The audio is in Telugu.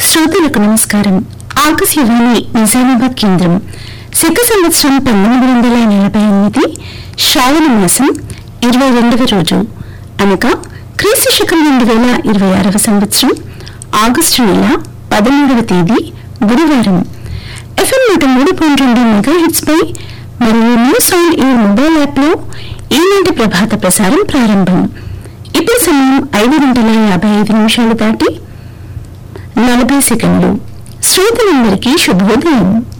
శ్రోతలకు నమస్కారం ఆకాశవాణి నిజామాబాద్ కేంద్రం శక సంవత్సరం పంతొమ్మిది వందల నలభై ఎనిమిది శ్రావణ మాసం ఇరవై రెండవ రోజు అనగా క్రీస్తు శకం రెండు వేల ఇరవై ఆరవ సంవత్సరం ఆగస్టు నెల పదమూడవ తేదీ గురువారం ఎఫ్ఎం నూట మూడు పాయింట్ రెండు మెగా హిట్స్ పై మరియు న్యూస్ ఆన్ ఈ మొబైల్ యాప్ లో ఈనాటి ప్రభాత ప్రసారం ప్రారంభం ఇప్పుడు సమయం ఐదు గంటల యాభై ఐదు నిమిషాలు దాటి నలభై సెకండ్లు శ్రోతలందరికీ శుభోదయం